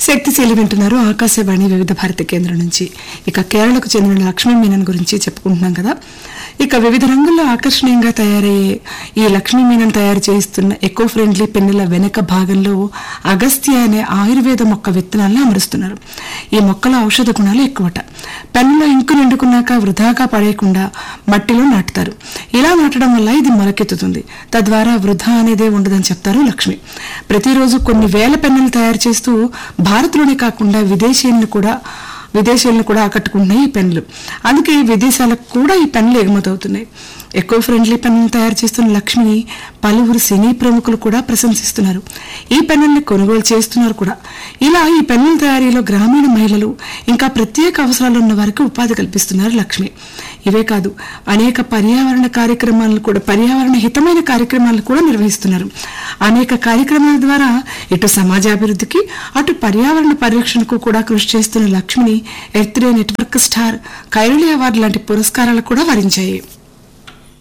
శక్తిశీలి వింటున్నారు ఆకాశవాణి వివిధ భారతి కేంద్రం నుంచి ఇక కేరళకు చెందిన లక్ష్మీ మీనన్ గురించి చెప్పుకుంటున్నాం కదా ఇక వివిధ రంగుల్లో ఆకర్షణీయంగా తయారయ్యే ఈ లక్ష్మీ మీనన్ తయారు చేస్తున్న ఎకో ఫ్రెండ్లీ పెన్నుల వెనక భాగంలో అగస్త్య అనే ఆయుర్వేద మొక్క విత్తనాలను అమరుస్తున్నారు ఈ మొక్కల ఔషధ గుణాలు ఎక్కువట పెన్నులో ఇంకు నిండుకున్నాక వృధాగా పడేయకుండా మట్టిలో నాటుతారు ఇలా నాటడం వల్ల ఇది మొలకెత్తుతుంది తద్వారా వృధా అనేదే ఉండదని చెప్తారు లక్ష్మి ప్రతిరోజు కొన్ని వేల పెన్నులు తయారు చేస్తూ భారత్లోనే కాకుండా విదేశీయులను కూడా విదేశీయులను కూడా ఆకట్టుకుంటున్నాయి ఈ పెన్నులు అందుకే విదేశాలకు కూడా ఈ పెన్నులు ఎగుమతవుతున్నాయి ఎకో ఫ్రెండ్లీ పెన్నులు తయారు చేస్తున్న లక్ష్మిని పలువురు సినీ ప్రముఖులు కూడా ప్రశంసిస్తున్నారు ఈ పెన్నుల్ని కొనుగోలు చేస్తున్నారు కూడా ఇలా ఈ పెన్నుల తయారీలో గ్రామీణ మహిళలు ఇంకా ప్రత్యేక అవసరాలు ఉన్న వారికి ఉపాధి కల్పిస్తున్నారు లక్ష్మి ఇవే కాదు అనేక పర్యావరణ కార్యక్రమాలను కూడా పర్యావరణ హితమైన కార్యక్రమాలను కూడా నిర్వహిస్తున్నారు అనేక కార్యక్రమాల ద్వారా ఇటు సమాజాభివృద్ధికి అటు పర్యావరణ పరిరక్షణకు కూడా కృషి చేస్తున్న లక్ష్మిని Earth Day network star Kairali award లాంటి పురస్కారాలు కూడా వరించాయి